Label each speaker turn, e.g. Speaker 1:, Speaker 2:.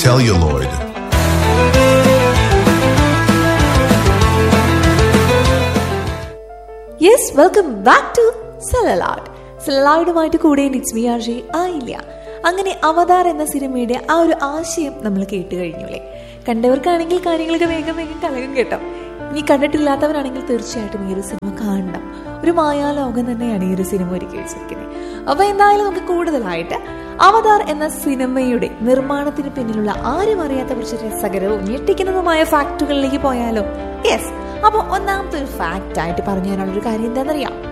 Speaker 1: celluloid.
Speaker 2: Yes welcome back to celluloid സെലലാഡുമായിട്ട് കൂടെ it's me R J ആയില്ല അങ്ങനെ അവതാർ എന്ന സിനിമയുടെ ആ ഒരു ആശയം നമ്മൾ കേട്ട് കഴിഞ്ഞു അല്ലേ കണ്ടവർക്കാണെങ്കിൽ കാര്യങ്ങളൊക്കെ വേഗം വേഗം കലകം കേട്ടോ ഇനി കണ്ടിട്ടില്ലാത്തവരാണെങ്കിൽ തീർച്ചയായിട്ടും ഈ ഒരു സിനിമ കാണണം ഒരു മായാലോകം തന്നെയാണ് ഈ ഒരു സിനിമ ഒരുക്കി വെച്ചിരിക്കുന്നത് അപ്പൊ എന്തായാലും നമുക്ക് കൂടുതലായിട്ട് അവതാർ എന്ന സിനിമയുടെ നിർമ്മാണത്തിന് പിന്നിലുള്ള ആരും അറിയാത്ത കുറച്ച് രസകരവും ഞെട്ടിക്കുന്നതുമായ ഫാക്ടുകളിലേക്ക് പോയാലോ യെസ് അപ്പോൾ ഒന്നാമത്തെ ഒരു ഫാക്റ്റ് ആയിട്ട് പറഞ്ഞു തരാനുള്ള ഒരു കാര്യം എന്താണെന്നറിയാം